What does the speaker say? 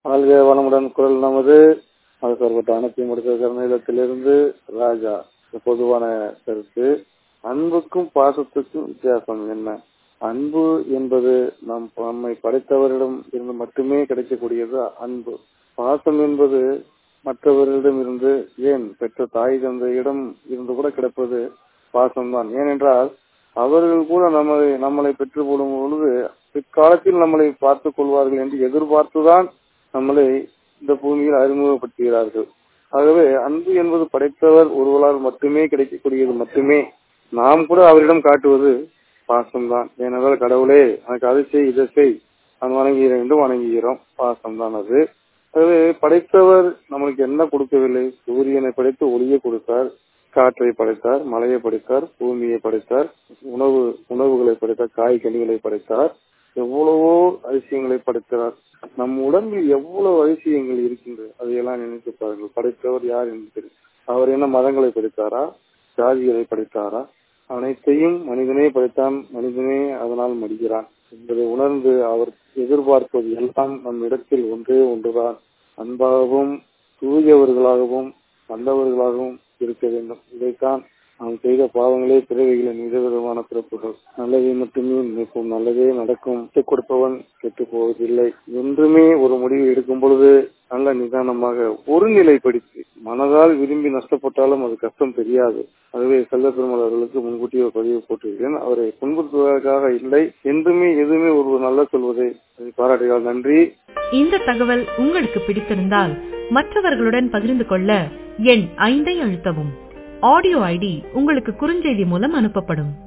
வாழ்க வளமுடன் குரல் நமது அது சார்பட்ட அனைத்தையும் முடித்த கருணையிலத்திலிருந்து ராஜா பொதுவான கருத்து அன்புக்கும் பாசத்துக்கும் வித்தியாசம் என்ன அன்பு என்பது நம் நம்மை படைத்தவரிடம் இருந்து மட்டுமே கிடைக்கக்கூடியது அன்பு பாசம் என்பது மற்றவர்களிடம் இருந்து ஏன் பெற்ற தாய் தந்தையிடம் இருந்து கூட கிடைப்பது பாசம்தான் ஏனென்றால் அவர்கள் கூட நம்மளை நம்மளை பெற்று போடும் பொழுது பிற்காலத்தில் நம்மளை பார்த்துக் கொள்வார்கள் என்று எதிர்பார்த்துதான் நம்மளை இந்த பூமியில் அறிமுகப்படுத்துகிறார்கள் ஆகவே அன்பு என்பது படைத்தவர் ஒருவரால் மட்டுமே கிடைக்கக்கூடியது மட்டுமே நாம் கூட அவரிடம் காட்டுவது பாசம்தான் ஏனென்றால் கடவுளே எனக்கு அதை செய் இதை செய் நான் வணங்குகிறேன் என்று வணங்குகிறோம் பாசம்தான் அது ஆகவே படைத்தவர் நம்மளுக்கு என்ன கொடுக்கவில்லை சூரியனை படைத்து ஒளியை கொடுத்தார் காற்றை படைத்தார் மலையை படைத்தார் பூமியை படைத்தார் உணவு உணவுகளை படைத்தார் காய்கனிகளை படைத்தார் எவ்வளவோ அதிசயங்களை படைத்தார் நம் உடம்பில் எவ்வளவு அதிசயங்கள் இருக்கின்றது அதையெல்லாம் நினைத்து பாருங்கள் படைத்தவர் யார் என்று தெரியும் அவர் என்ன மதங்களை படைத்தாரா ஜாதிகளை படைத்தாரா அனைத்தையும் மனிதனே படைத்தான் மனிதனே அதனால் மடிகிறான் என்பதை உணர்ந்து அவர் எதிர்பார்ப்பது எல்லாம் நம் இடத்தில் ஒன்றே ஒன்றுதான் அன்பாகவும் தூயவர்களாகவும் நல்லவர்களாகவும் இருக்க வேண்டும் இதைத்தான் நாம் செய்த பாவங்களே பிறவிகளின் விதவிதமான பிறப்புகள் நல்லதை மட்டுமே நினைப்போம் நல்லதே நடக்கும் விட்டுக் கொடுப்பவன் கெட்டு போவதில்லை என்றுமே ஒரு முடிவு எடுக்கும் பொழுது நல்ல நிதானமாக ஒரு நிலைப்படுத்தி மனதால் விரும்பி நஷ்டப்பட்டாலும் அது கஷ்டம் தெரியாது அதுவே செல்ல பெருமாள் அவர்களுக்கு முன்கூட்டியே பதிவு போட்டிருக்கிறேன் அவரை துன்புறுத்துவதற்காக இல்லை என்றுமே எதுவுமே ஒரு நல்ல சொல்வதை பாராட்டுகிறார் நன்றி இந்த தகவல் உங்களுக்கு பிடித்திருந்தால் மற்றவர்களுடன் பகிர்ந்து கொள்ள எண் ஐந்தை அழுத்தவும் ஆடியோ ஐடி உங்களுக்கு குறுஞ்செய்தி மூலம் அனுப்பப்படும்